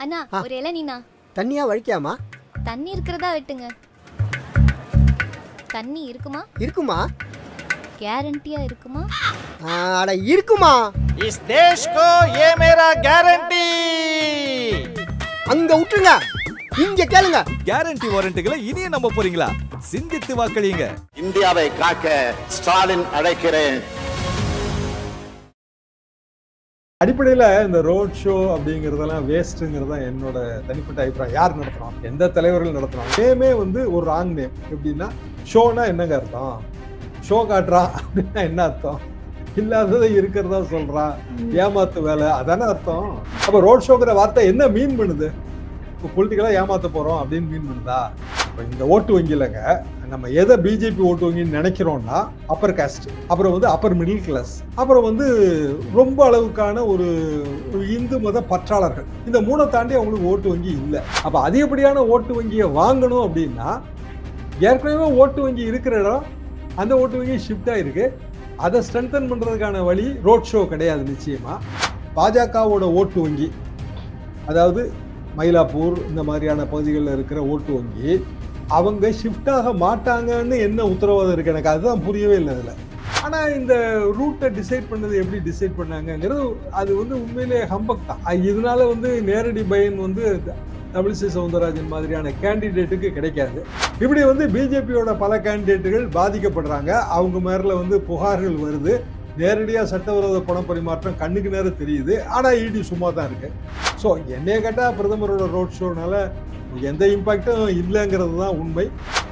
அண்ணா ஆ. ஒரு இளநீண்ணா தண்ணியா வழிக்காமா தண்ணி இருக்கிறதா வெட்டுங்க தண்ணி இருக்குமா இருக்குமா கேரண்டியா இருக்குமா ஆ, அட இருக்குமா इस देश को ये मेरा गारंटी அங்க விட்டுருங்க இங்க கேளுங்க கேரண்டி வாரண்டிகளை இனியும் நம்ப போறீங்களா சிந்தித்து வாக்களியுங்க இந்தியாவை காக்க ஸ்டாலின் அழைக்கிறேன் அடிப்படையில் இந்த ரோட் ஷோ அப்படிங்கிறதெல்லாம் வேஸ்ட்டுங்கிறது தான் என்னோட தனிப்பட்ட அபிப்பிராயம் யார் நடத்துறோம் எந்த தலைவர்கள் நடத்துறோம் நேமே வந்து ஒரு ராங் நேம் எப்படின்னா ஷோனா என்னங்க அர்த்தம் ஷோ காட்டுறான் அப்படின்னா என்ன அர்த்தம் இல்லாததை இருக்கிறதா சொல்றான் ஏமாத்து வேலை அதானே அர்த்தம் அப்போ ரோட் ஷோங்கிற வார்த்தை என்ன மீன் பண்ணுது இப்போ பொலிட்டிக்கலாக ஏமாத்த போறோம் அப்படின்னு மீன் பண்ணுதா இப்போ இந்த ஓட்டு வங்கியிலங்க நம்ம எதை பிஜேபி ஓட்டு வங்கின்னு நினைக்கிறோம்னா அப்பர் காஸ்ட் அப்புறம் வந்து அப்பர் மிடில் கிளாஸ் அப்புறம் வந்து ரொம்ப அளவுக்கான ஒரு ஒரு இந்து மத பற்றாளர்கள் இந்த மூணை தாண்டி அவங்களுக்கு ஓட்டு வங்கி இல்லை அப்போ அதிகப்படியான ஓட்டு வங்கியை வாங்கணும் அப்படின்னா ஏற்கனவே ஓட்டு வங்கி இருக்கிற இடம் அந்த ஓட்டு வங்கி ஷிஃப்ட் ஆயிருக்கு அதை ஸ்ட்ரென்தன் பண்றதுக்கான வழி ரோட் ஷோ கிடையாது நிச்சயமா பாஜகவோட ஓட்டு வங்கி அதாவது மயிலாப்பூர் இந்த மாதிரியான பகுதிகளில் இருக்கிற ஓட்டு வங்கி அவங்க ஷிஃப்ட் ஆக மாட்டாங்கன்னு என்ன உத்தரவாதம் இருக்கு எனக்கு அதுதான் புரியவே இல்லை அதில் ஆனால் இந்த ரூட்டை டிசைட் பண்ணது எப்படி டிசைட் பண்ணாங்கங்கிறது அது வந்து உண்மையிலே ஹம்பக் தான் அஹ் இதனால வந்து நேரடி பயன் வந்து தமிழிசை சவுந்தரராஜன் மாதிரியான கேண்டிடேட்டுக்கு கிடைக்காது இப்படி வந்து பிஜேபியோட பல கேண்டிடேட்டுகள் பாதிக்கப்படுறாங்க அவங்க மேரில் வந்து புகார்கள் வருது நேரடியாக சட்டவிரோத பண பரிமாற்றம் கண்ணுக்கு நேரம் தெரியுது ஆனால் இடி சும்மா தான் இருக்கு ஸோ என்னைய கேட்டால் பிரதமரோட ரோட் ஷோனால எந்த இம்பாக்டும் இல்லைங்கிறது தான் உண்மை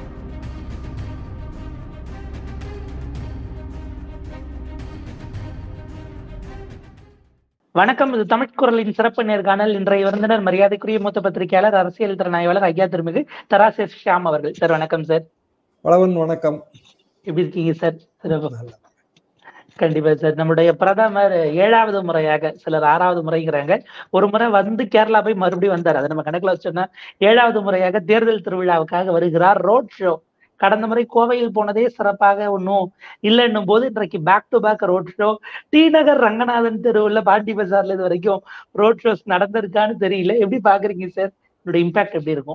வணக்கம் இது தமிழ் குரலின் சிறப்பு நேர்காணல் இன்றைய விருந்தினர் மரியாதைக்குரிய மூத்த பத்திரிகையாளர் அரசியல் திறனாய்வாளர் ஐயா திருமிகு தராசே ஷியாம் அவர்கள் சார் வணக்கம் சார் வளவன் வணக்கம் எப்படி இருக்கீங்க சார் சிறப்பு கண்டிப்பா சார் நம்முடைய பிரதமர் ஏழாவது முறையாக சிலர் ஆறாவது முறைங்கிறாங்க ஒரு முறை வந்து கேரளா போய் மறுபடியும் வந்தார் அதை நம்ம கணக்குல வச்சோம்னா ஏழாவது முறையாக தேர்தல் திருவிழாவுக்காக வருகிறார் ரோட் ஷோ கடந்த முறை கோவையில் போனதே சிறப்பாக ஒன்றும் இல்லைன்னும் போது இன்றைக்கு back to back road show T Nagar Ranganathan தெருவுல பாண்டி பஜார்ல இது வரைக்கும் ரோட் ஷோஸ் நடந்திருக்கான்னு தெரியல எப்படி பாக்குறீங்க சார் இதோட இம்பாக்ட் எப்படி இருக்கும்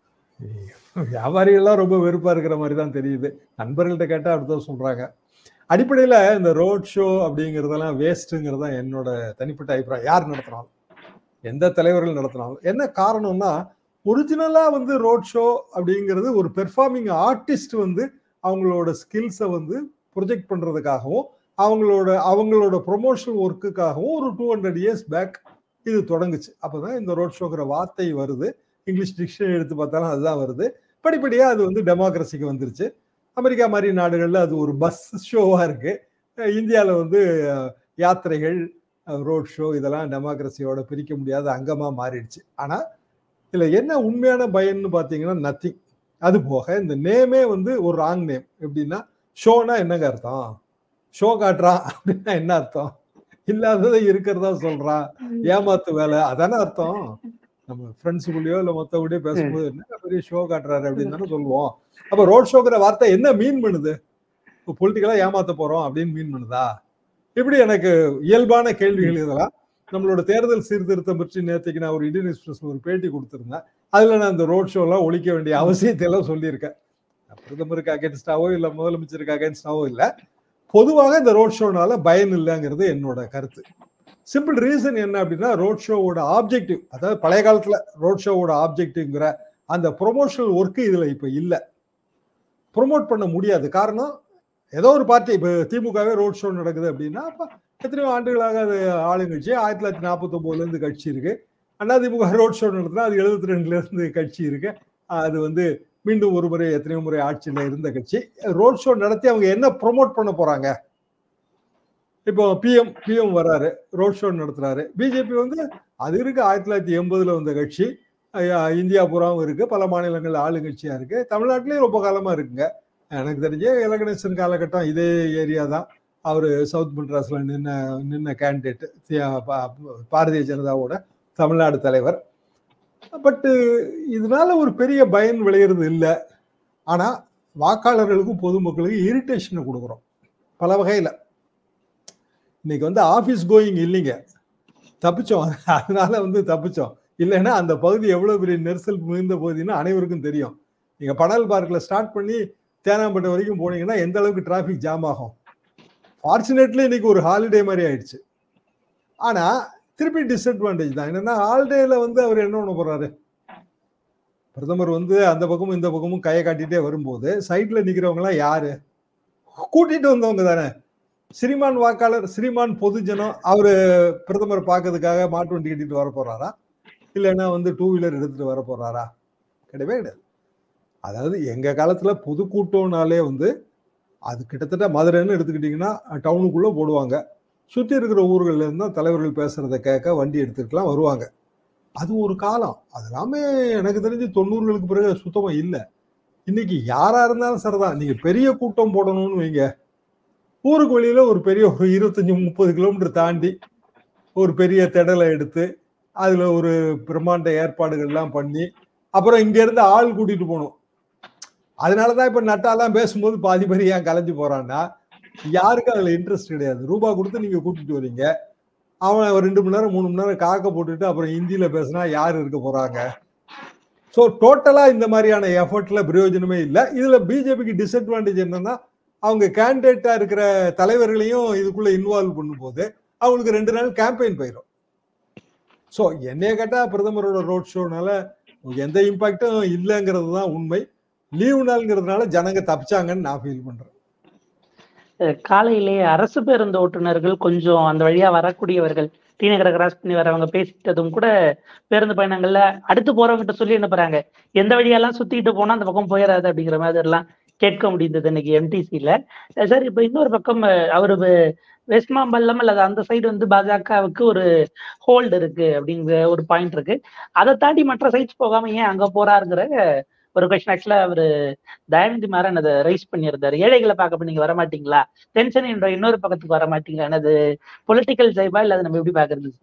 வியாபாரிகள்லாம் ரொம்ப வெறுப்பா இருக்கிற மாதிரி தான் தெரியுது நண்பர்கள்ட்ட கேட்டால் அப்படிதான் சொல்றாங்க அடிப்படையில் இந்த ரோட் ஷோ அப்படிங்கிறதெல்லாம் வேஸ்ட்டுங்கிறது தான் என்னோட தனிப்பட்ட அபிப்பிராயம் யார் நடத்துனாலும் எந்த தலைவர்கள் நடத்தினாலும் என்ன காரணம்னா ஒரிஜினலா வந்து ரோட் ஷோ அப்படிங்கிறது ஒரு பெர்ஃபார்மிங் ஆர்டிஸ்ட் வந்து அவங்களோட ஸ்கில்ஸை வந்து ப்ரொஜெக்ட் பண்றதுக்காகவும் அவங்களோட அவங்களோட ப்ரொமோஷனல் ஒர்க்குக்காகவும் ஒரு டூ ஹண்ட்ரட் இயர்ஸ் பேக் இது தொடங்குச்சு அப்போதான் இந்த ரோட் ஷோங்கிற வார்த்தை வருது இங்கிலீஷ் டிக்ஷனரி எடுத்து பார்த்தாலும் அதுதான் வருது படிப்படியாக அது வந்து டெமோக்ரஸிக்கு வந்துருச்சு அமெரிக்கா மாதிரி நாடுகளில் அது ஒரு பஸ் ஷோவாக இருக்கு இந்தியாவில் வந்து அஹ், யாத்திரைகள் ரோட் ஷோ இதெல்லாம் டெமோக்ரஸியோட பிரிக்க முடியாத அங்கமாக மாறிடுச்சு ஆனால் இதில் என்ன உண்மையான பயன்னு பார்த்தீங்கன்னா நத்திங் அது போக இந்த நேமே வந்து ஒரு ராங் நேம் எப்படின்னா ஷோனா என்னங்க அர்த்தம் ஷோ காட்டுறான் அப்படின்னா என்ன அர்த்தம் இல்லாததை இருக்கிறதா சொல்றான் ஏமாத்து வேலை அதானே அர்த்தம் நம்ம ஃப்ரெண்ட்ஸுக்குள்ளேயோ இல்லை மொத்தபடியோ பேசும்போது என்ன பெரிய ஷோ காட்டுறாரு அப்படின்னு தானே சொல்லுவோம் அப்போ ரோட் ஷோங்கிற வார்த்தை என்ன மீன் பண்ணுது இப்போ பொலிட்டிக்கலாக ஏமாத்த போறோம் அப்படின்னு மீன் பண்ணுதா இப்படி எனக்கு இயல்பான கேள்விகள் இதெல்லாம் நம்மளோட தேர்தல் சீர்திருத்தம் பற்றி நேற்றுக்கு நான் ஒரு இந்தியன் எக்ஸ்பிரஸ் ஒரு பேட்டி கொடுத்துருந்தேன் அதுல நான் இந்த ரோட் ஷோலாம் ஒழிக்க வேண்டிய அவசியத்தை எல்லாம் சொல்லியிருக்கேன் பிரதமருக்கு அகேன்ஸ்டாவோ இல்லை முதலமைச்சருக்கு அகேன்ஸ்டாவோ இல்லை பொதுவாக இந்த ரோட் ஷோனால பயன் இல்லைங்கிறது என்னோட கருத்து சிம்பிள் ரீசன் என்ன அப்படின்னா ரோட் ஷோவோட ஆப்ஜெக்டிவ் அதாவது பழைய காலத்துல ரோட் ஷோவோட ஆப்ஜெக்டிவ்ங்கிற அந்த ப்ரொமோஷனல் ஒர்க்கு இதுல இப்ப இல்லை ப்ரொமோட் பண்ண முடியாது காரணம் ஏதோ ஒரு பார்ட்டி இப்போ திமுகவே ரோட் ஷோ நடக்குது அப்படின்னா அப்ப எத்தனையோ ஆண்டுகளாக அது ஆளுங்கட்சி ஆயிரத்தி தொள்ளாயிரத்தி நாற்பத்தி ஒன்பதுல இருந்து கட்சி இருக்கு அதிமுக ரோட் ஷோ நடத்தினா அது எழுபத்தி ரெண்டுல இருந்து கட்சி இருக்கு அது வந்து மீண்டும் ஒரு முறை எத்தனையோ முறை ஆட்சியில் இருந்த கட்சி ரோட் ஷோ நடத்தி அவங்க என்ன ப்ரொமோட் பண்ண போறாங்க இப்போ பிஎம் பிஎம் வராரு ரோட் ஷோ நடத்துறாரு பிஜேபி வந்து அது இருக்கு ஆயிரத்தி தொள்ளாயிரத்தி எண்பதுல வந்த கட்சி அஹ் இந்தியா பூராவும் இருக்கு பல மாநிலங்கள் ஆளுங்கட்சியா இருக்கு தமிழ்நாட்டிலேயும் ரொம்ப காலமா இருக்குங்க எனக்கு தெரிஞ்ச இலகணேசன் காலகட்டம் இதே ஏரியா தான் அவர் சவுத் மெட்ராஸ்ல நின்ன நின்ன கேண்டிடேட் பாரதிய ஜனதாவோட தமிழ்நாடு தலைவர் பட்டு இதனால ஒரு பெரிய பயன் விளையிறது இல்லை ஆனா வாக்காளர்களுக்கும் பொதுமக்களுக்கும் இரிட்டேஷனை கொடுக்குறோம் பல வகையில இன்னைக்கு வந்து ஆஃபீஸ் கோயிங் இல்லைங்க தப்பிச்சோம் அதனால வந்து தப்பிச்சோம் இல்லைன்னா அந்த பகுதி எவ்வளவு பெரிய நெரிசல் மிகுந்த பகுதின்னு அனைவருக்கும் தெரியும் நீங்க பனல் பார்க்ல ஸ்டார்ட் பண்ணி தேனாம்பேட்டை வரைக்கும் போனீங்கன்னா எந்த அளவுக்கு டிராஃபிக் ஜாம் ஆகும் ஃபார்ச்சுனேட்லி இன்னைக்கு ஒரு ஹாலிடே மாதிரி ஆயிடுச்சு ஆனா திருப்பி டிஸ்அட்வான்டேஜ் தான் என்னன்னா ஹாலிடேல வந்து அவர் என்ன பண்ண போறாரு பிரதமர் வந்து அந்த பக்கமும் இந்த பக்கமும் கையை காட்டிட்டே வரும்போது சைட்ல நிக்கிறவங்க எல்லாம் யாரு கூட்டிட்டு வந்தவங்க தானே ஸ்ரீமான் வாக்காளர் ஸ்ரீமான் பொதுஜனம் அவரு பிரதமர் பார்க்கறதுக்காக மாட்டு வண்டி கட்டிட்டு வர போறாரா இல்லைன்னா வந்து டூ வீலர் எடுத்துட்டு வர போறாரா கிடையவே கிடையாது அதாவது எங்க காலத்துல பொதுக்கூட்டம்னாலே வந்து அது கிட்டத்தட்ட மதுரைன்னு எடுத்துக்கிட்டிங்கன்னா டவுனுக்குள்ள போடுவாங்க சுற்றி இருக்கிற ஊர்கள்ல இருந்து தான் தலைவர்கள் பேசுறத கேட்க வண்டி எடுத்துக்கலாம் வருவாங்க அது ஒரு காலம் அது எல்லாமே எனக்கு தெரிஞ்சு தொண்ணூறுகளுக்கு பிறகு சுத்தமா இல்லை இன்னைக்கு யாரா இருந்தாலும் சரிதான் நீங்க பெரிய கூட்டம் போடணும்னு வைங்க ஊருக்கு வெளியில ஒரு பெரிய ஒரு இருபத்தஞ்சு முப்பது கிலோமீட்டர் தாண்டி ஒரு பெரிய திடலை எடுத்து அதுல ஒரு பிரம்மாண்ட ஏற்பாடுகள் எல்லாம் பண்ணி அப்புறம் இங்க இருந்து ஆள் கூட்டிட்டு போகணும் அதனாலதான் இப்ப நட்டாலாம் பேசும்போது பாதி பேர் ஏன் கலைஞ்சு போறான்னா யாருக்கும் அதுல இன்ட்ரெஸ்ட் கிடையாது ரூபா கொடுத்து நீங்க கூட்டிட்டு வரீங்க அவன் ஒரு ரெண்டு மணி நேரம் மூணு மணி நேரம் காக்க போட்டுட்டு அப்புறம் ஹிந்தியில பேசினா யார் இருக்க போறாங்க ஸோ டோட்டலா இந்த மாதிரியான எஃபர்ட்ல பிரயோஜனமே இல்லை இதுல பிஜேபிக்கு டிஸ்அட்வான்டேஜ் என்னன்னா அவங்க கேண்டிடேட்டா இருக்கிற தலைவர்களையும் இதுக்குள்ள இன்வால்வ் பண்ணும்போது அவங்களுக்கு ரெண்டு நாள் கேம்பெயின் போயிடும் ஸோ என்னைய கேட்டா பிரதமரோட ரோட் ஷோனால எந்த இம்பாக்டும் இல்லைங்கிறது தான் உண்மை லீவு நாள்ங்கிறதுனால ஜனங்க தப்பிச்சாங்கன்னு நான் ஃபீல் பண்றேன் அஹ் காலையிலேயே அரசு பேருந்து ஓட்டுநர்கள் கொஞ்சம் அந்த வழியா வரக்கூடியவர்கள் டி நகரை கிராஸ் பண்ணி வரவங்க பேசிட்டதும் கூட பேருந்து பயணங்கள்ல அடுத்து போறவங்கிட்ட சொல்லி அனுப்புறாங்க எந்த வழியெல்லாம் சுத்திட்டு போனா அந்த பக்கம் போயிடாது அப்படிங்கிற மாதிரி எல்லாம் கேட்க முடிந்தது இன்னைக்கு எம்டிசியில சார் இப்ப இன்னொரு பக்கம் அஹ், அவரு வெ- வெஸ்ட் மாம்பல்லம் அல்லது அந்த சைடு வந்து பாஜகவுக்கு ஒரு ஹோல்டு இருக்கு அப்படிங்கிற ஒரு பாயிண்ட் இருக்கு அதை தாண்டி மற்ற சைட்ஸ் போகாம ஏன் அங்க போறாருங்கிற ஒரு கொஸ்டின் ஆக்சுவலா அவரு தயாநிதி மாறன் அதை ரைஸ் பண்ணியிருந்தாரு ஏழைகளை பார்க்க நீங்க வர மாட்டீங்களா டென்ஷன் என்ற இன்னொரு பக்கத்துக்கு வர மாட்டீங்களா அது பொலிட்டிக்கல் ஜெய்பா இல்ல அதை நம்ம எப்படி பாக்குறது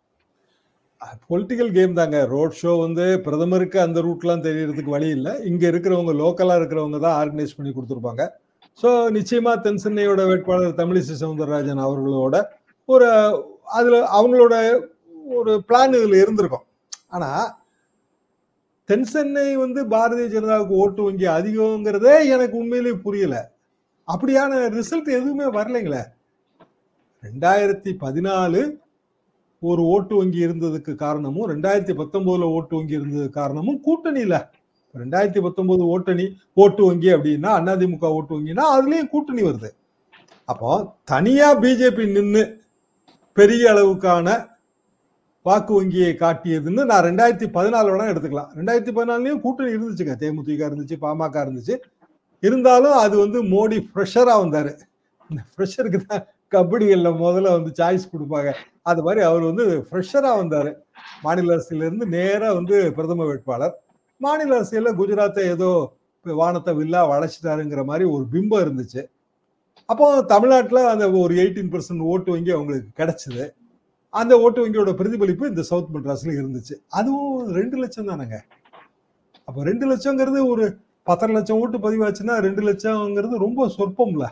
பொலிட்டிக்கல் கேம் தாங்க ரோட் ஷோ வந்து பிரதமருக்கு அந்த ரூட்லாம் தெரியறதுக்கு வழி இல்லை இங்க இருக்கிறவங்க லோக்கலா இருக்கிறவங்க தான் ஆர்கனைஸ் பண்ணி கொடுத்துருப்பாங்க ஸோ நிச்சயமா தென்சென்னையோட வேட்பாளர் தமிழிசை சவுந்தரராஜன் அவர்களோட ஒரு அதுல அவங்களோட ஒரு பிளான் இதுல இருந்திருக்கும் ஆனா தென்சென்னை வந்து பாரதிய ஜனதாவுக்கு ஓட்டு வங்கி அதிகங்கிறதே எனக்கு உண்மையிலேயே புரியல அப்படியான ரிசல்ட் எதுவுமே வரலைங்களே ரெண்டாயிரத்தி பதினாலு ஒரு ஓட்டு வங்கி இருந்ததுக்கு காரணமும் ரெண்டாயிரத்தி பத்தொன்பதுல ஓட்டு வங்கி இருந்தது காரணமும் கூட்டணியில ரெண்டாயிரத்தி பத்தொன்பது ஓட்டணி ஓட்டு வங்கி அப்படின்னா அதிமுக ஓட்டு வங்கினா அதுலயும் கூட்டணி வருது அப்போ தனியா பிஜேபி நின்னு பெரிய அளவுக்கான வாக்கு வங்கியை காட்டியதுன்னு நான் ரெண்டாயிரத்தி பதினாலு வேணா எடுத்துக்கலாம் ரெண்டாயிரத்தி பதினாலுலயும் கூட்டணி இருந்துச்சுங்க தேமுதிக இருந்துச்சு பாமக இருந்துச்சு இருந்தாலும் அது வந்து மோடி ஃப்ரெஷரா வந்தாரு இந்த ஃப்ரெஷருக்கு தான் கபடிகள்ல முதல்ல வந்து சாய்ஸ் கொடுப்பாங்க அது மாதிரி அவர் வந்து ஃப்ரெஷரா வந்தாரு மாநில அரசியல இருந்து நேரா வந்து பிரதம வேட்பாளர் மாநில அரசியல்ல குஜராத்தை ஏதோ வானத்தை வில்லா வளைச்சிட்டாருங்கிற மாதிரி ஒரு பிம்பம் இருந்துச்சு அப்போ தமிழ்நாட்டுல அந்த ஒரு எயிட்டீன் பர்சன்ட் ஓட்டு வங்கி அவங்களுக்கு கிடைச்சது அந்த ஓட்டு வங்கியோட பிரதிபலிப்பு இந்த சவுத் மெட்ராஸ்ல இருந்துச்சு அதுவும் ரெண்டு லட்சம் தானேங்க அப்போ ரெண்டு லட்சங்கிறது ஒரு பத்தரை லட்சம் ஓட்டு பதிவாச்சுன்னா ரெண்டு லட்சம்ங்கிறது ரொம்ப சொற்பம்ல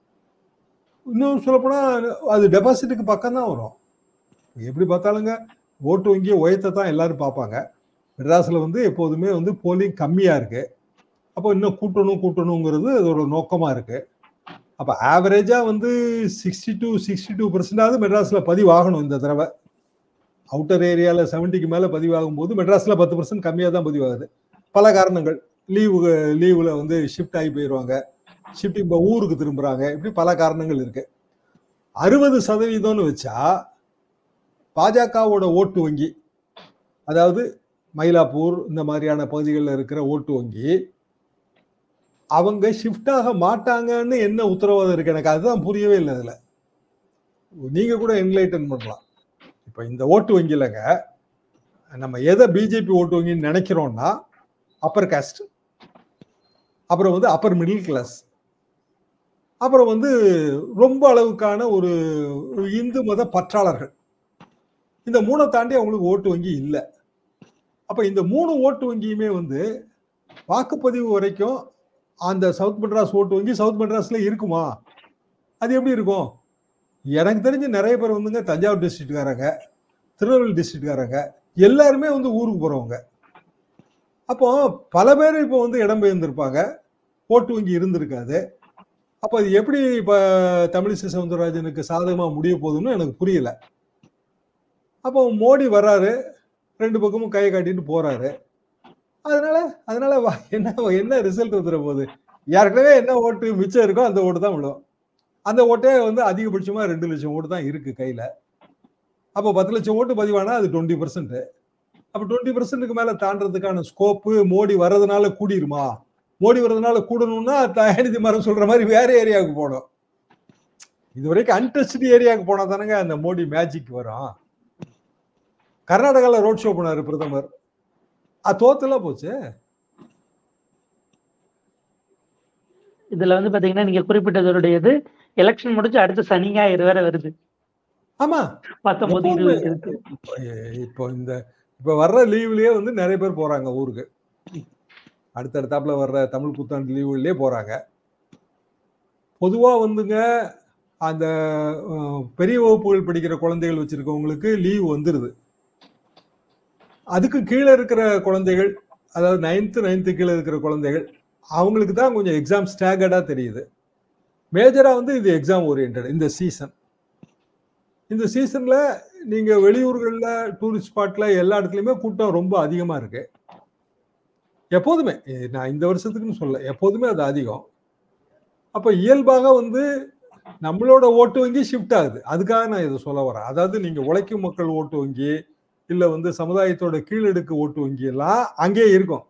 இன்னும் சொல்லப்போனா அது டெபாசிட்டுக்கு பக்கம் தான் வரும் எப்படி பார்த்தாலுங்க ஓட்டு வங்கியை உயர்த்த தான் எல்லாரும் பார்ப்பாங்க மெட்ராஸ்ல வந்து எப்போதுமே வந்து போலிங் கம்மியா இருக்கு அப்போ இன்னும் கூட்டணும் கூட்டணுங்கிறது அதோட நோக்கமா இருக்கு அப்போ ஆவரேஜா வந்து சிக்ஸ்டி டூ சிக்ஸ்டி டூ பர்சன்டாவது மெட்ராஸ்ல பதிவாகணும் இந்த தடவை அவுட்டர் ஏரியால செவன்ட்டிக்கு மேல பதிவாகும் போது மெட்ராஸ்ல பத்து பர்சன்ட் கம்மியாக தான் பதிவாகுது பல காரணங்கள் லீவு லீவுல வந்து ஷிஃப்ட் ஆகி போயிடுவாங்க ஷிஃப்ட் இப்போ ஊருக்கு திரும்புறாங்க இப்படி பல காரணங்கள் இருக்கு அறுபது சதவீதம்னு வச்சா பாஜகவோட ஓட்டு வங்கி அதாவது மயிலாப்பூர் இந்த மாதிரியான பகுதிகளில் இருக்கிற ஓட்டு வங்கி அவங்க ஷிஃப்ட் ஆக மாட்டாங்கன்னு என்ன உத்தரவாதம் இருக்கு எனக்கு அதுதான் புரியவே இல்லை இதுல நீங்க கூட என்லைட்டன் பண்ணலாம் இப்ப இந்த ஓட்டு வங்கியிலங்க நம்ம எதை பிஜேபி ஓட்டு வங்கின்னு நினைக்கிறோம்னா அப்பர் காஸ்ட் அப்புறம் வந்து அப்பர் மிடில் கிளாஸ் அப்புறம் வந்து ரொம்ப அளவுக்கான ஒரு இந்து மத பற்றாளர்கள் இந்த மூணை தாண்டி அவங்களுக்கு ஓட்டு வங்கி இல்லை அப்ப இந்த மூணு ஓட்டு வங்கியுமே வந்து வாக்குப்பதிவு வரைக்கும் அந்த சவுத் மெட்ராஸ் ஓட்டு வங்கி சவுத் மெட்ராஸ்ல இருக்குமா அது எப்படி இருக்கும் எனக்கு தெரிஞ்சு நிறைய பேர் வந்துங்க தஞ்சாவூர் டிஸ்ட்ரிக்ட்காரங்க திருநெல்வேலி டிஸ்ட்ரிக்ட்காரங்க எல்லாருமே வந்து ஊருக்கு போறவங்க அப்போ பல பேர் இப்போ வந்து இடம்பெயர்ந்திருப்பாங்க ஓட்டு வங்கி இருந்திருக்காது அப்போ அது எப்படி இப்போ தமிழிசை சவுந்தரராஜனுக்கு சாதகமா முடிய போகுதுன்னு எனக்கு புரியல அப்போ மோடி வர்றாரு ரெண்டு பக்கமும் கையை காட்டிட்டு போறாரு அதனால அதனால வா- என்ன என்ன ரிசல்ட் வந்துட போகுது ஏற்கனவே என்ன ஓட்டு மிச்சம் இருக்கோ அந்த ஓட்டு தான் விழும் அந்த ஓட்டே வந்து அதிகபட்சமா ரெண்டு லட்சம் ஓட்டு தான் இருக்கு கையில அப்போ பத்து லட்சம் ஓட்டு பதிவானா அது டுவெண்ட்டி பர்சன்ட் அப்போ டுவெண்ட்டி பர்சன்ட்டுக்கு மேல தாண்டறதுக்கான ஸ்கோப்பு மோடி வர்றதுனால கூடிருமா மோடி வர்றதுனால கூடணும்னா தயாநிதி மரம் சொல்ற மாதிரி வேற ஏரியாவுக்கு போகணும் இது வரைக்கும் அன்டஸ்ட் ஏரியாவுக்கு போனா தானங்க அந்த மோடி மேஜிக் வரும் கர்நாடகால ரோட் ஷோ பண்ணாரு பிரதமர் அது தோத்துலாம் போச்சு இதுல வந்து பாத்தீங்கன்னா நீங்க குறிப்பிட்டதோடையது எலெக்ஷன் முடிஞ்சு அடுத்த சனி ஞாயிறு வேற வருது ஆமா பத்தொன்பது எப்பவுமே- இருபது இருக்கு இப்போ- இப்போ இந்த இப்போ வர்ற லீவ்லயே வந்து நிறைய பேர் போறாங்க ஊருக்கு அடுத்தடுத்தாப்புல வர்ற தமிழ் புத்தாண்டு லீவுலயே போறாங்க பொதுவா வந்துங்க அந்த அஹ், பெரிய வகுப்புகள் படிக்கிற குழந்தைகள் வச்சிருக்கவங்களுக்கு லீவ் வந்துருது அதுக்கு கீழே இருக்கிற குழந்தைகள் அதாவது நைன்த்து நைன்த்து கீழே இருக்கிற குழந்தைகள் அவங்களுக்கு தான் கொஞ்சம் எக்ஸாம் ஸ்டாகர்டா தெரியுது மேஜரா வந்து இது எக்ஸாம் ஓரியன்ட் இந்த சீசன் இந்த சீசன்ல நீங்க வெளியூர்கள்ல டூரிஸ்ட் ஸ்பாட்ல எல்லா இடத்துலயுமே கூட்டம் ரொம்ப அதிகமா இருக்கு எப்போதுமே எ- நான் இந்த வருஷத்துக்குன்னு சொல்ல எப்போதுமே அது அதிகம் அப்ப இயல்பாக வந்து நம்மளோட ஓட்டு வங்கி ஷிஃப்ட் ஆகுது அதுக்காக நான் இதை சொல்ல வரேன் அதாவது நீங்க உழைக்கும் மக்கள் ஓட்டு வங்கி இல்ல வந்து சமுதாயத்தோட கீழடுக்கு ஓட்டு வங்கி எல்லாம் அங்கேயே இருக்கும்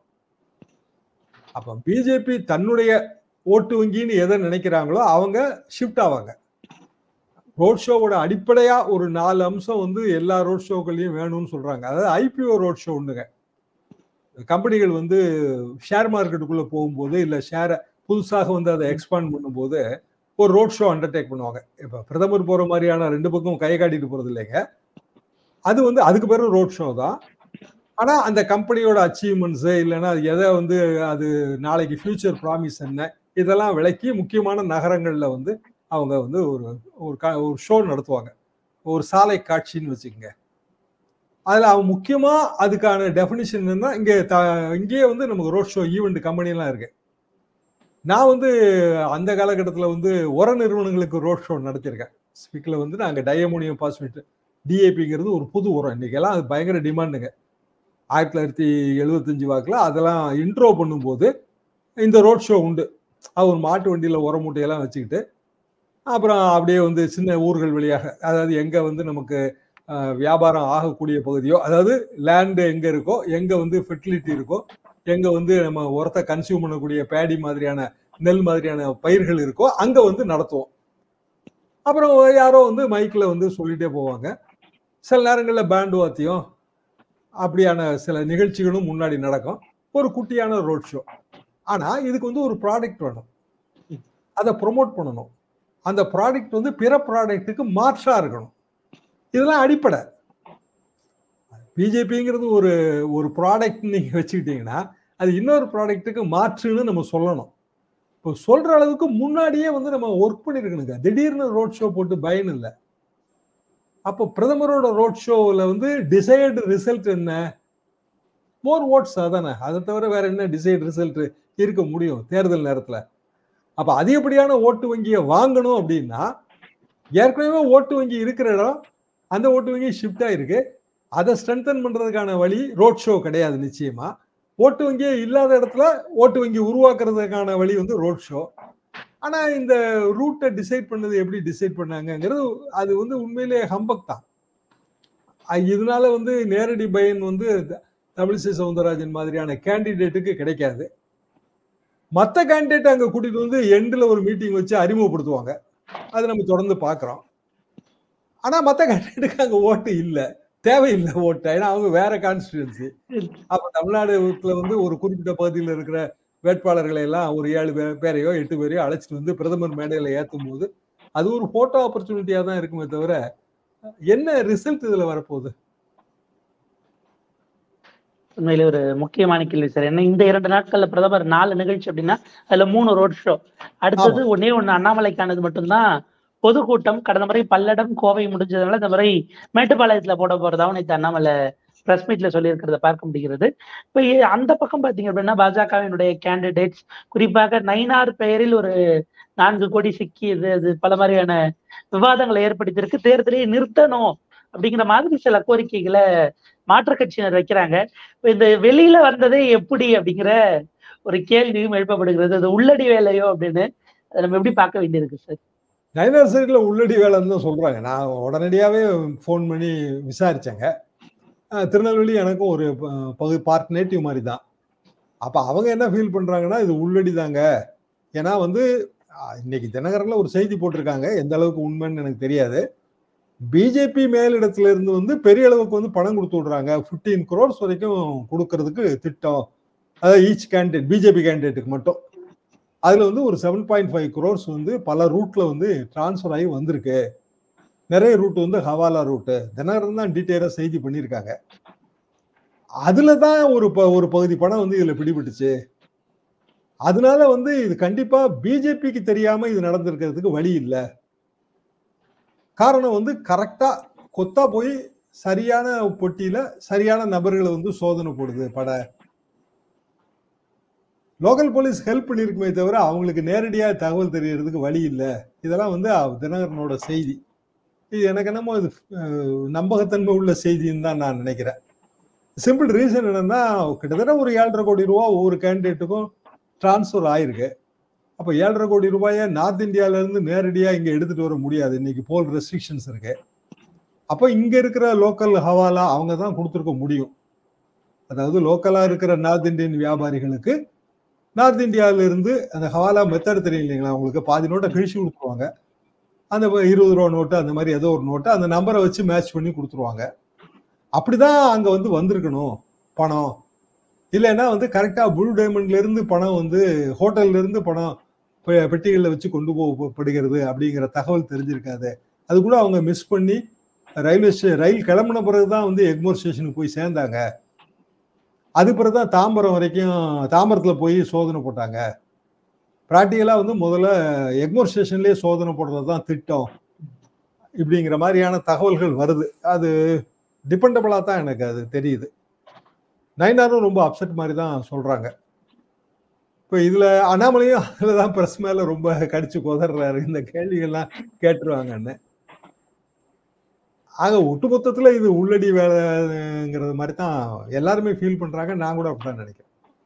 அப்ப பிஜேபி தன்னுடைய ஓட்டு வங்கின்னு எதை நினைக்கிறாங்களோ அவங்க ஷிஃப்ட் ஆவாங்க ரோட் ஷோவோட அடிப்படையா ஒரு நாலு அம்சம் வந்து எல்லா ரோட் ஷோக்கள்லயும் வேணும்னு சொல்றாங்க அதாவது ஐபிஓ ரோட் ஷோ ஒண்ணுங்க கம்பெனிகள் வந்து ஷேர் மார்க்கெட்டுக்குள்ள போகும்போது இல்ல ஷேரை புதுசாக வந்து அதை எக்ஸ்பாண்ட் பண்ணும்போது ஒரு ரோட் ஷோ அண்டர்டேக் பண்ணுவாங்க இப்ப பிரதமர் போற மாதிரியான ரெண்டு பக்கம் கை காட்டிட்டு போறது இல்லைங்க அது வந்து அதுக்கு பேரு ரோட் ஷோ தான் ஆனா அந்த கம்பெனியோட அச்சீவ்மெண்ட்ஸ் இல்லைன்னா அது எதை வந்து அது நாளைக்கு ஃபியூச்சர் ப்ராமிஸ் என்ன இதெல்லாம் விளக்கி முக்கியமான நகரங்கள்ல வந்து அவங்க வந்து ஒரு ஒரு கா- ஒரு ஷோ நடத்துவாங்க ஒரு சாலை காட்சின்னு வச்சுக்கோங்க அதுல அவன் முக்கியமா அதுக்கான டெஃபினிஷன் என்னன்னா இங்க த- இங்கேயே வந்து நமக்கு ரோட் ஷோ ஈவெண்ட் கம்பெனிலாம் இருக்கு நான் வந்து அந்த காலகட்டத்துல வந்து உர நிறுவனங்களுக்கு ரோட் ஷோ நடத்தியிருக்கேன் ஸ்பீக்கில் வந்து நாங்கள் டயமோனியம் பாஸ்பேட் டிஏபிங்கிறது ஒரு புது உரம் இன்னைக்கெல்லாம் அது பயங்கர டிமாண்டுங்க ஆயிரத்தி தொள்ளாயிரத்தி எழுபத்தஞ்சு வாக்கில் அதெல்லாம் இன்ட்ரோ பண்ணும்போது இந்த ரோட் ஷோ உண்டு அவர் மாட்டு வண்டியில் உர மூட்டையெல்லாம் வச்சுக்கிட்டு அப்புறம் அப்படியே வந்து சின்ன ஊர்கள் வழியாக அதாவது எங்கே வந்து நமக்கு அஹ், வியாபாரம் ஆகக்கூடிய பகுதியோ அதாவது லேண்டு எங்கே இருக்கோ எங்கே வந்து ஃபெர்டிலிட்டி இருக்கோ எங்கே வந்து நம்ம உரத்தை கன்சியூம் பண்ணக்கூடிய பேடி மாதிரியான நெல் மாதிரியான பயிர்கள் இருக்கோ அங்கே வந்து நடத்துவோம் அப்புறம் யாரோ வந்து மைக்கில் வந்து சொல்லிட்டே போவாங்க சில நேரங்களில் பேண்ட் வாத்தியம் அப்படியான சில நிகழ்ச்சிகளும் முன்னாடி நடக்கும் ஒரு குட்டியான ரோட் ஷோ ஆனா இதுக்கு வந்து ஒரு ப்ராடக்ட் வேணும் அதை ப்ரொமோட் பண்ணணும் அந்த ப்ராடக்ட் வந்து பிற ப்ராடக்ட்டுக்கு மாற்றா இருக்கணும் இதெல்லாம் அடிப்படை பிஜேபிங்கிறது ஒரு ஒரு ப்ராடக்ட் நீங்க வச்சுக்கிட்டீங்கன்னா அது இன்னொரு ப்ராடக்ட்டுக்கு மாற்றுன்னு நம்ம சொல்லணும் இப்போ சொல்ற அளவுக்கு முன்னாடியே வந்து நம்ம ஒர்க் பண்ணிருக்கணுங்க திடீர்னு ரோட் ஷோ போட்டு பயன் இல்லை அப்போ பிரதமரோட ரோட் ஷோவில் வந்து டிசைடு ரிசல்ட் என்ன மோர் ஓட்ஸ் அதானே அதை தவிர வேற என்ன டிசைட் ரிசல்ட் இருக்க முடியும் தேர்தல் நேரத்துல அப்ப அதிகப்படியான ஓட்டு வங்கியை வாங்கணும் அப்படின்னா ஏற்கனவே ஓட்டு வங்கி இருக்கிற இடம் அந்த ஓட்டு வங்கி ஷிஃப்ட் ஆயிருக்கு அதை ஸ்ட்ரென்தன் பண்றதுக்கான வழி ரோட் ஷோ கிடையாது நிச்சயமா ஓட்டு வங்கியே இல்லாத இடத்துல ஓட்டு வங்கி உருவாக்குறதுக்கான வழி வந்து ரோட் ஷோ ஆனா இந்த ரூட்டை டிசைட் பண்ணது எப்படி டிசைட் பண்ணாங்கங்கிறது அது வந்து உண்மையிலேயே ஹம்பக் தான் அஹ் இதனால வந்து நேரடி பயன் வந்து தமிழிசை சவுந்தரராஜன் மாதிரியான கேண்டிடேட்டுக்கு கிடைக்காது மற்ற கேண்டிடேட் அங்க கூட்டிட்டு வந்து எண்ட்ல ஒரு மீட்டிங் வச்சு அறிமுகப்படுத்துவாங்க அதை நம்ம தொடர்ந்து பார்க்கிறோம் ஆனா மற்ற கேண்டிடேட்டுக்கு அங்க ஓட்டு இல்லை தேவையில்லை ஓட்டு ஏன்னா அவங்க வேற கான்ஸ்டிடுவன்சி அப்ப தமிழ்நாடுல வந்து ஒரு குறிப்பிட்ட பகுதியில் இருக்கிற வேட்பாளர்களை எல்லாம் ஒரு ஏழு பே- பேரையோ எட்டு பேரையோ அழைச்சிட்டு வந்து பிரதமர் மேடையில ஏத்தும் போது அது ஒரு போட்டோ ஆப்பர்ச்சுனிட்டியா தான் இருக்குமே தவிர என்ன ரிசல்ட் இதுல வரப்போகுது உண்மையிலே ஒரு முக்கியமான கேள்வி சார் ஏன்னா இந்த இரண்டு நாட்கள்ல பிரதமர் நாலு நிகழ்ச்சி அப்படின்னா அதுல மூணு ரோட் ஷோ அடுத்தது ஒன்னே ஒண்ணு அண்ணாமலைக்கானது மட்டும்தான் பொதுக்கூட்டம் கடந்த முறை பல்லடம் கோவை முடிஞ்சதுனால இந்த முறை மேட்டுப்பாளையத்துல போட போறதாவும் நேற்று அண்ணாமலை பிரஸ் மீட்ல சொல்லியிருக்கிறத பார்க்க முடிகிறது இப்ப இ- அந்த பக்கம் பாத்தீங்க அப்படின்னா பாஜகவினுடைய கேண்டிடேட்ஸ் குறிப்பாக நயினார் பெயரில் ஒரு நான்கு கோடி சிக்கியது அது பல மாதிரியான விவாதங்களை ஏற்படுத்தியிருக்கு தேர்தலை நிறுத்தணும் அப்படிங்கிற மாதிரி சில கோரிக்கைகளை மாற்றுக் கட்சியினர் வைக்கிறாங்க இப்ப இந்த வெளியில வந்ததே எப்படி அப்படிங்கிற ஒரு கேள்வியும் எழுப்பப்படுகிறது அது உள்ளடி வேலையோ அப்படின்னு அதை நம்ம எப்படி பார்க்க வேண்டியிருக்கு சார் நைனார் சைடில் உள்ளடி வேலைன்னு தான் சொல்கிறாங்க நான் உடனடியாகவே ஃபோன் பண்ணி விசாரித்தேங்க திருநெல்வேலி எனக்கும் ஒரு ப- பகுதி பார்ட் நேட்டிவ் மாதிரி தான் அப்போ அவங்க என்ன ஃபீல் பண்ணுறாங்கன்னா இது உள்ளடி தாங்க ஏன்னா வந்து அஹ், இன்னைக்கு தினகரனில் ஒரு செய்தி போட்டிருக்காங்க எந்த அளவுக்கு உண்மைன்னு எனக்கு தெரியாது பிஜேபி மேலிடத்துல இருந்து வந்து பெரிய அளவுக்கு வந்து பணம் கொடுத்து விடுறாங்க 15 crores வரைக்கும் கொடுக்கறதுக்கு திட்டம் அதாவது ஈச் கேண்டிடேட் பிஜேபி கேண்டிடேட்டுக்கு மட்டும் அதுல வந்து ஒரு செவன் பாயிண்ட் ஃபைவ் குரோர்ஸ் வந்து பல ரூட்ல வந்து டிரான்ஸ்ஃபர் ஆகி வந்திருக்கு நிறைய ரூட் வந்து ஹவாலா ரூட்டு தினகரன் தான் டீட்டெயிலாக செய்தி பண்ணியிருக்காங்க அதுல தான் ஒரு ப- ஒரு பகுதி பணம் வந்து இதுல பிடிபட்டுச்சு அதனால வந்து இது கண்டிப்பா பிஜேபிக்கு தெரியாம இது நடந்திருக்கிறதுக்கு வழி இல்லை காரணம் வந்து கரெக்டா கொத்தா போய் சரியான பொட்டியில சரியான நபர்களை வந்து சோதனை போடுது பட லோக்கல் போலீஸ் ஹெல்ப் பண்ணியிருக்குமே தவிர அவங்களுக்கு நேரடியாக தகவல் தெரியறதுக்கு வழி இல்லை இதெல்லாம் வந்து அவ- தினகரனோட செய்தி இது எனக்கு என்னமோ இது அஹ், நம்பகத்தன்மை உள்ள செய்தின்னு தான் நான் நினைக்கிறேன் சிம்பிள் ரீசன் என்னன்னா கிட்டத்தட்ட ஒரு ஏழரை கோடி ரூபா ஒவ்வொரு கேண்டிடேட்டுக்கும் டிரான்ஸ்ஃபர் ஆயிருக்கு அப்போ ஏழரை கோடி ரூபாயை நார்த் இந்தியால இருந்து நேரடியாக இங்கே எடுத்துட்டு வர முடியாது இன்னைக்கு போல் ரெஸ்ட்ரிக்ஷன்ஸ் இருக்கு அப்போ இங்க இருக்கிற லோக்கல் ஹவாலா அவங்க தான் கொடுத்துருக்க முடியும் அதாவது லோக்கலா இருக்கிற நார்த் இந்தியன் வியாபாரிகளுக்கு நார்த் இந்தியாவில இருந்து அந்த ஹவாலா மெத்தட் தெரியும் இல்லைங்களா உங்களுக்கு பாதி நோட்டை கிழிச்சு கொடுத்துருவாங்க அந்த ப- இருபது ரூபா நோட்டு அந்த மாதிரி ஏதோ ஒரு நோட்டு அந்த நம்பரை வச்சு மேட்ச் பண்ணி கொடுத்துருவாங்க அப்படிதான் அங்க வந்து வந்திருக்கணும் பணம் இல்லைன்னா வந்து கரெக்டா ப்ளூ டைமண்ட்ல இருந்து பணம் வந்து ஹோட்டல்ல இருந்து பணம் பெ- பெட்டிகளில் வச்சு கொண்டு போகப்படுகிறது அப்படிங்கிற தகவல் தெரிஞ்சிருக்காது அது கூட அவங்க மிஸ் பண்ணி ரயில்வே ஸ்டே ரயில் கிளம்பின பிறகுதான் வந்து எக்மோர் ஸ்டேஷனுக்கு போய் சேர்ந்தாங்க அது பிறகு தான் தாம்பரம் வரைக்கும் தாம்பரத்தில் போய் சோதனை போட்டாங்க ப்ராக்டிக்கலாக வந்து முதல்ல எக்மோர் ஸ்டேஷன்லேயே சோதனை போடுறது தான் திட்டம் இப்படிங்கிற மாதிரியான தகவல்கள் வருது அது டிபெண்டபிளாக தான் எனக்கு அது தெரியுது நைனாரும் ரொம்ப அப்செட் மாதிரி தான் சொல்கிறாங்க இப்போ இதில் அண்ணாமலையும் அதில் தான் ப்ரெஸ் மேலே ரொம்ப கடிச்சு கொதறாரு இந்த கேள்விகள்லாம் கேட்டுருவாங்கன்னு ஆக ஒட்டுமொத்தத்தில் இது உள்ளடி வேலைங்கிறது மாதிரி தான் எல்லாருமே ஃபீல் பண்ணுறாங்க நான் கூட அப்படிதான் நினைக்கிறேன்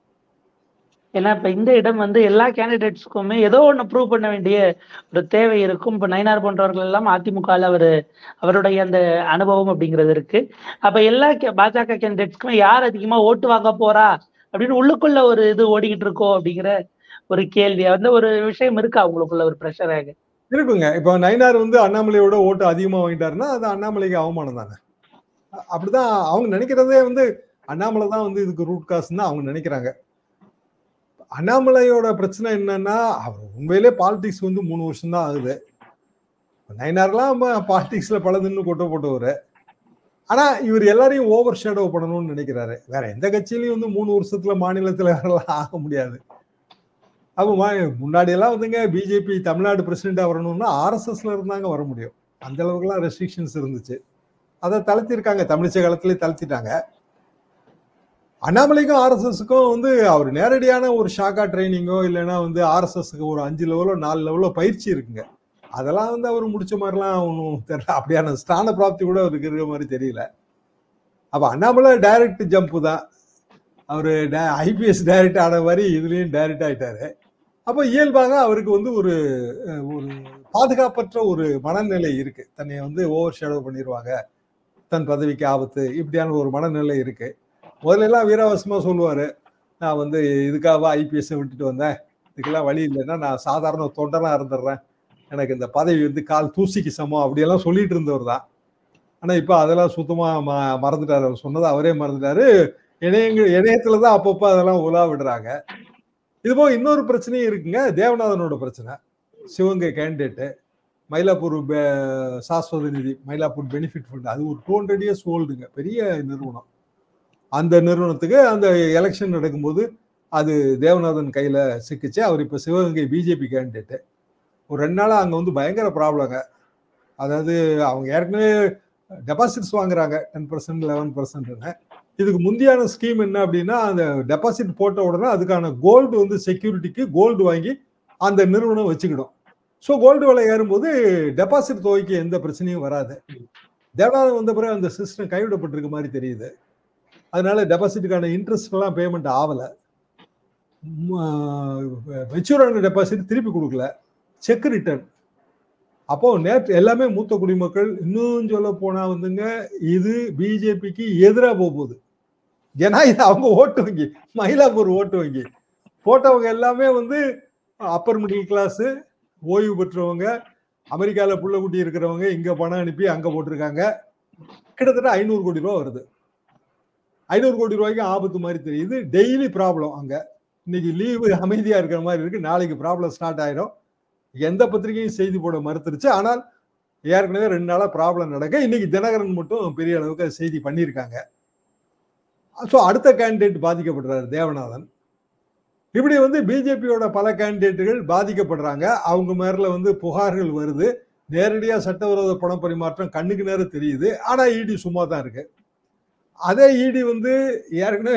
ஏன்னா இப்ப இந்த இடம் வந்து எல்லா கேண்டிடேட்ஸ்க்குமே ஏதோ ஒண்ணு ப்ரூவ் பண்ண வேண்டிய ஒரு தேவை இருக்கும் இப்ப நயினார் போன்றவர்கள் எல்லாம் அதிமுகவில் அவர் அவருடைய அந்த அனுபவம் அப்படிங்கிறது இருக்கு அப்ப எல்லா கே- பாஜக கேண்டிடேட்ஸ்க்குமே யார் அதிகமா ஓட்டு வாங்க போறா அப்படின்னு உள்ளுக்குள்ள ஒரு இது ஓடிக்கிட்டு இருக்கோ அப்படிங்கிற ஒரு கேள்வி அந்த ஒரு விஷயம் இருக்கு அவங்களுக்குள்ள ஒரு ப்ரெஷராக இருக்குங்க இப்போ நயினார் வந்து அண்ணாமலையோட ஓட்டு அதிகமாக வாங்கிட்டாருன்னா அது அண்ணாமலைக்கு அவமானம் தானே அ- அப்படிதான் அவங்க நினைக்கிறதே வந்து அண்ணாமலை தான் வந்து இதுக்கு ரூட் காசுன்னு தான் அவங்க நினைக்கிறாங்க அண்ணாமலையோட பிரச்சனை என்னன்னா அவர் உண்மையிலே பாலிடிக்ஸ் வந்து மூணு வருஷம் தான் ஆகுது நயினார்லாம் பாலிடிக்ஸ்ல பலதுன்னு கொட்ட போட்டவர் ஆனா இவர் எல்லாரையும் ஓவர் ஷேடோ பண்ணணும்னு நினைக்கிறாரு வேற எந்த கட்சியிலையும் வந்து மூணு வருஷத்துல மாநில தலைவரெல்லாம் ஆக முடியாது அப்போ மா- முன்னாடி எல்லாம் வந்துங்க பிஜேபி தமிழ்நாடு பிரசிடென்டா வரணும்னா ஆர்எஸ்எஸ்ல இருந்தாங்க வர முடியும் அந்த அளவுக்குலாம் ரெஸ்ட்ரிக்ஷன்ஸ் இருந்துச்சு அதை தளர்த்திருக்காங்க தமிழிசை காலத்திலே தளர்த்திட்டாங்க அண்ணாமலைக்கும் ஆர்எஸ்எஸ்க்கும் வந்து அவர் நேரடியான ஒரு ஷாக்கா ட்ரைனிங்கோ இல்லைன்னா வந்து ஆர்எஸ்எஸ்க்கு ஒரு அஞ்சு லெவலோ நாலு லெவலோ பயிற்சி இருக்குங்க அதெல்லாம் வந்து அவர் முடிச்ச மாதிரிலாம் ஒன்றும் தெரியல அப்படியான ஸ்தான பிராப்தி கூட அவருக்கு இருக்கிற மாதிரி தெரியல அப்போ அண்ணாமலை டைரக்ட் ஜம்ப் தான் அவர் ஐபிஎஸ் டைரக்ட் ஆன மாதிரி இதுலேயும் டைரக்ட் ஆயிட்டாரு அப்போ இயல்பாக அவருக்கு வந்து ஒரு அஹ், ஒரு பாதுகாப்பற்ற ஒரு மனநிலை இருக்கு தன்னை வந்து ஓவர் ஷேடோ பண்ணிடுவாங்க தன் பதவிக்கு ஆபத்து இப்படியான ஒரு மனநிலை இருக்கு முதல்ல எல்லாம் வீராவசமா சொல்லுவாரு நான் வந்து இதுக்காக ஐபிஎஸ் விட்டுட்டு வந்தேன் இதுக்கெல்லாம் வழி இல்லைன்னா நான் சாதாரண தொண்டனா இருந்துடுறேன் எனக்கு இந்த பதவி வந்து கால் தூசிக்கு சமம் அப்படியெல்லாம் சொல்லிட்டு இருந்தவர் தான் ஆனா இப்போ அதெல்லாம் சுத்தமா ம மறந்துட்டாரு அவர் சொன்னதை அவரே மறந்துட்டாரு இணையங்க இணையத்துல தான் அப்பப்போ அதெல்லாம் உலா விடுறாங்க இது போக இன்னொரு பிரச்சனையும் இருக்குங்க தேவநாதனோட பிரச்சனை சிவகங்கை கேண்டிடேட்டு மயிலாப்பூர் பே- சாஸ்வத நிதி மயிலாப்பூர் பெனிஃபிட் ஃபண்ட் அது ஒரு டூ ஹண்ட்ரட் இயர்ஸ் ஓல்டுங்க பெரிய நிறுவனம் அந்த நிறுவனத்துக்கு அந்த எலெக்ஷன் நடக்கும்போது அது தேவநாதன் கையில சிக்கிச்சு அவர் இப்போ சிவகங்கை பிஜேபி கேண்டிடேட்டு ஒரு ரெண்டு நாளா அங்க வந்து பயங்கர ப்ராப்ளங்க அதாவது அவங்க ஏற்கனவே டெபாசிட்ஸ் வாங்குறாங்க டென் பர்சன்ட் லெவன் பர்சன்ட்னு இதுக்கு முந்தியான ஸ்கீம் என்ன அப்படின்னா அந்த டெபாசிட் போட்ட உடனே அதுக்கான கோல்டு வந்து செக்யூரிட்டிக்கு கோல்டு வாங்கி அந்த நிறுவனம் வச்சுக்கிடும் ஸோ கோல்டு விலை ஏறும்போது டெபாசிட் தொகைக்கு எந்த பிரச்சனையும் வராது தேவநாதன் வந்த பிறகு அந்த சிஸ்டம் கைவிடப்பட்டிருக்க மாதிரி தெரியுது அதனால டெபாசிட்டுக்கான இன்ட்ரெஸ்ட் எல்லாம் பேமெண்ட் ஆகலை மெச்சூரான டெபாசிட் திருப்பி கொடுக்கல செக் ரிட்டர்ன் அப்போ நேற்று எல்லாமே மூத்த குடிமக்கள் இன்னும் சொல்ல போனா வந்துங்க இது பிஜேபிக்கு எதிராக போக போகுது ஏன்னா இது அவங்க ஓட்டு வங்கி மயிலாப்பூர் ஓட்டு வங்கி போட்டவங்க எல்லாமே வந்து அப்பர் மிடில் கிளாஸ் ஓய்வு பெற்றவங்க அமெரிக்காவில் புள்ள குட்டி இருக்கிறவங்க இங்க பணம் அனுப்பி அங்க போட்டிருக்காங்க கிட்டத்தட்ட ஐநூறு கோடி ரூபா வருது ஐநூறு கோடி ரூபாய்க்கு ஆபத்து மாதிரி தெரியுது டெய்லி ப்ராப்ளம் அங்க இன்னைக்கு லீவு அமைதியா இருக்கிற மாதிரி இருக்கு நாளைக்கு ப்ராப்ளம் ஸ்டார்ட் ஆயிடும் எந்த பத்திரிகையும் செய்தி போட மறுத்துருச்சு ஆனால் ஏற்கனவே ரெண்டு நாளா ப்ராப்ளம் நடக்க இன்னைக்கு தினகரன் மட்டும் பெரிய அளவுக்கு அது செய்தி பண்ணியிருக்காங்க ஸோ அடுத்த கேண்டிடேட் பாதிக்கப்படுறாரு தேவநாதன் இப்படி வந்து பிஜேபியோட பல கேண்டிடேட்டுகள் பாதிக்கப்படுறாங்க அவங்க மேல வந்து புகார்கள் வருது நேரடியா சட்டவிரோத பண பரிமாற்றம் கண்ணுக்கு நேரம் தெரியுது ஆனா இடி சும்மா தான் இருக்கு அதே இடி வந்து ஏற்கனவே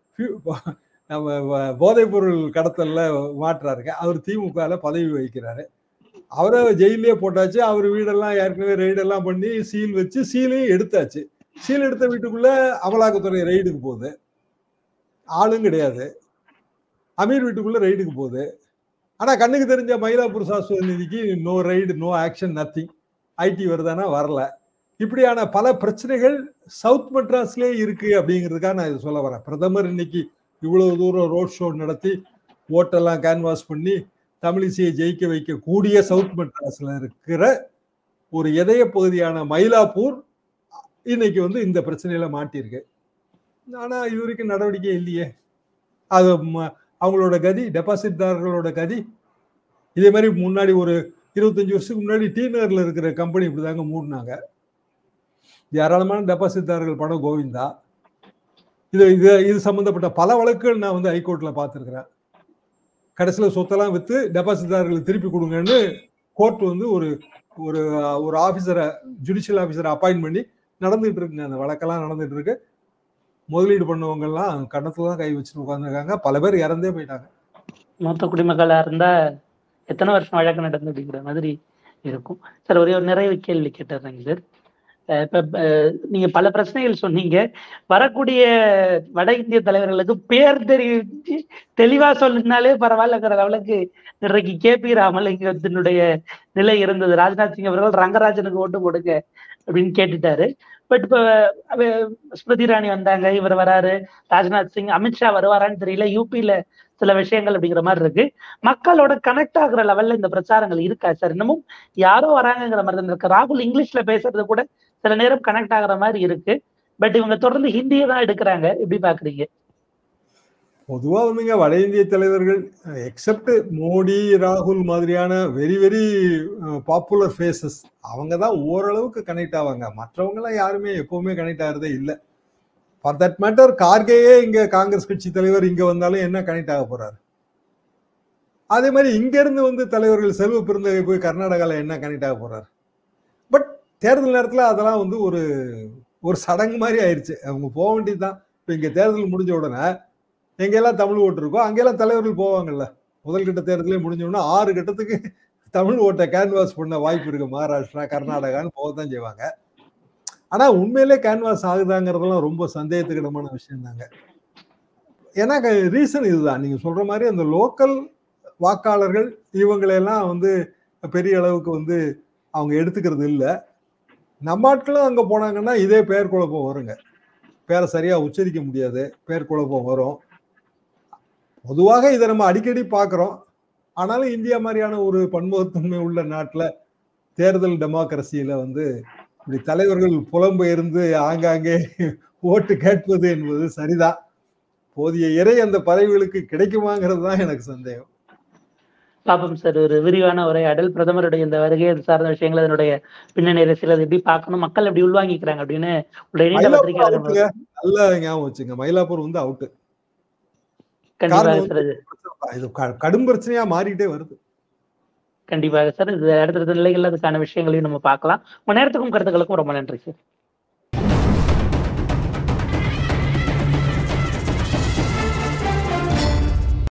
நம்ம வ- போதைப் பொருள் கடத்தல்ல மாற்றாருங்க அவர் திமுகல பதவி வகிக்கிறாரு அவரை ஜெயிலே போட்டாச்சு அவர் வீடெல்லாம் ஏற்கனவே ரெய்டெல்லாம் பண்ணி சீல் வச்சு சீலையும் எடுத்தாச்சு சீல் எடுத்த வீட்டுக்குள்ள அமலாக்கத்துறை ரெய்டுக்கு போகுது ஆளும் கிடையாது அமீர் வீட்டுக்குள்ள ரெய்டுக்கு போகுது ஆனா கண்ணுக்கு தெரிஞ்ச மயிலாப்பூர் சாஸ்வத நிதிக்கு no raid no action nothing IT வருதானா வரல இப்படியான பல பிரச்சனைகள் சவுத் மெட்ராஸ்லயே இருக்கு அப்படிங்கிறதுக்காக நான் இதை சொல்ல வரேன் பிரதமர் இன்னைக்கு இவ்வளவு தூரம் ரோட் ஷோ நடத்தி ஓட்டெல்லாம் கேன்வாஸ் பண்ணி தமிழிசையை ஜெயிக்க வைக்கக்கூடிய சவுத் மெட்ராஸ்ல இருக்கிற ஒரு இதய பகுதியான மயிலாப்பூர் இன்னைக்கு வந்து இந்த பிரச்சனையில மாட்டியிருக்கு ஆனா இது வரைக்கும் நடவடிக்கை இல்லையே அது ம- அவங்களோட கதி டெபாசிட்தாரர்களோட கதி இதே மாதிரி முன்னாடி ஒரு இருபத்தஞ்சு வருஷத்துக்கு முன்னாடி டி நகர்ல இருக்கிற கம்பெனி இப்படிதாங்க மூடினாங்க ஏராளமான டெபாசிட்தாரர்கள் பணம் கோவிந்தா இது இது இது சம்பந்தப்பட்ட பல வழக்குகள் நான் வந்து ஹைகோர்ட்ல பார்த்துருக்கிறேன் கடைசியில சொத்தெல்லாம் வித்து டெபாசிட்தாரர்களுக்கு திருப்பி கொடுங்கன்னு கோர்ட் வந்து ஒரு ஒரு ஒரு ஆபீசரை ஜுடிஷியல் ஆபீசரை அப்பாயின்ட் பண்ணி நடந்துகிட்டு இருக்குங்க அந்த வழக்கெல்லாம் நடந்துட்டு இருக்கு முதலீடு பண்ணவங்க எல்லாம் கன்னத்துல தான் கை வச்சுட்டு உட்காந்துருக்காங்க பல பேர் இறந்தே போயிட்டாங்க மூத்த குடிமக்களா இருந்தா எத்தனை வருஷம் வழக்கு நடந்து அப்படிங்கிற மாதிரி இருக்கும் சார் ஒரே ஒரு நிறைய கேள்வி கேட்டுறேங்க சார் அஹ் இப்ப அஹ் நீங்க பல பிரச்சனைகள் சொன்னீங்க வரக்கூடிய வட இந்திய தலைவர்களுக்கு பேர் தெரிவிச்சு தெளிவா சொல்லினாலே பரவாயில்லங்கிற லெவலுக்கு இன்றைக்கு கே பி ராமலிங்கத்தினுடைய நிலை இருந்தது ராஜ்நாத் சிங் அவர்கள் ரங்கராஜனுக்கு ஓட்டு போடுங்க அப்படின்னு கேட்டுட்டாரு பட் இப்ப அவ- ஸ்மிருதி இராணி வந்தாங்க இவர் வராரு ராஜ்நாத் சிங் அமித்ஷா வருவாரான்னு தெரியல யூபியில சில விஷயங்கள் அப்படிங்கிற மாதிரி இருக்கு மக்களோட கனெக்ட் ஆகுற லெவல்ல இந்த பிரச்சாரங்கள் இருக்கா சார் இன்னமும் யாரோ வராங்கங்கிற மாதிரி தான் இருக்கு ராகுல் இங்கிலீஷ்ல பேசுறது கூட சில நேரம் கனெக்ட் ஆகுற மாதிரி இருக்கு பட் இவங்க தொடர்ந்து ஹிந்தியை தான் எடுக்கிறாங்க எப்படி பாக்குறீங்க பொதுவா வந்துங்க வட இந்திய தலைவர்கள் எக்ஸப்ட் மோடி ராகுல் மாதிரியான வெரி வெரி பாப்புலர் ஃபேஸஸ் அவங்க தான் ஓரளவுக்கு கனெக்ட் ஆவாங்க மற்றவங்க எல்லாம் யாருமே எப்பவுமே கனெக்ட் ஆகிறதே இல்லை ஃபார் தட் மேட்டர் கார்கேயே இங்க காங்கிரஸ் கட்சி தலைவர் இங்க வந்தாலும் என்ன கனெக்ட் ஆக போறாரு அதே மாதிரி இங்க இருந்து வந்து தலைவர்கள் செல்வ பெருந்தகை போய் கர்நாடகால என்ன கனெக்ட் ஆக போறாரு பட் தேர்தல் நேரத்துல அதெல்லாம் வந்து ஒரு ஒரு சடங்கு மாதிரி ஆயிருச்சு அவங்க போக வேண்டியதுதான் இப்போ இங்க தேர்தல் முடிஞ்ச உடனே எங்கெல்லாம் தமிழ் ஓட்டு இருக்கோ அங்கெல்லாம் தலைவர்கள் போவாங்கல்ல முதல் கட்ட தேர்தலே முடிஞ்ச உடனே ஆறு கட்டத்துக்கு தமிழ் ஓட்டை கேன்வாஸ் பண்ண வாய்ப்பு இருக்கு மகாராஷ்டிரா கர்நாடகான்னு போகத்தான் செய்வாங்க ஆனா உண்மையிலே கேன்வாஸ் ஆகுதாங்கிறதெல்லாம் ரொம்ப சந்தேகத்துக்கிடமான விஷயம் தாங்க ஏன்னா ரீசன் இதுதான் நீங்க சொல்ற மாதிரி அந்த லோக்கல் வாக்காளர்கள் இவங்களையெல்லாம் வந்து பெரிய அளவுக்கு வந்து அவங்க எடுத்துக்கிறது இல்லை நம்ம ஆட்களும் அங்க போனாங்கன்னா இதே பெயர் குழப்பம் வருங்க பேரை சரியா உச்சரிக்க முடியாது பேர் குழப்பம் வரும் பொதுவாக இதை நம்ம அடிக்கடி பார்க்குறோம் ஆனாலும் இந்தியா மாதிரியான ஒரு பன்முகத்தன்மை உள்ள நாட்டில் தேர்தல் டெமோக்ரஸியில வந்து இப்படி தலைவர்கள் புலம்பெயர்ந்து ஆங்காங்கே ஓட்டு கேட்பது என்பது சரிதான் போதிய இறை அந்த பதவிகளுக்கு கிடைக்குமாங்கிறது தான் எனக்கு சந்தேகம் பாப்போம் சார் ஒரு விரிவான உரையாடல் பிரதமருடைய இந்த வருகை அது சார்ந்த விஷயங்கள் அதனுடைய பின்னணி அரசியல் அது எப்படி பார்க்கணும் மக்கள் எப்படி உள்வாங்கிக்கிறாங்க அப்படின்னு உடைய நீண்ட மயிலாப்பூர் பத்திரிகையாளர் அவுட்டுங்க நல்லா ஞாபகம் வச்சுங்க மயிலாப்பூர் வந்து அவுட்டு கண்டிப்பாக காரணம் சார் இது இது க- கடும் பிரச்சனையா மாறிட்டே வருது கண்டிப்பாக சார் இது அடுத்தடுத்த நிலைகள்ல அதுக்கான விஷயங்களையும் நம்ம பார்க்கலாம் உங்க நேரத்துக்கும் கருத்துக்களுக்கும் ரொம்ப நன்றி சார்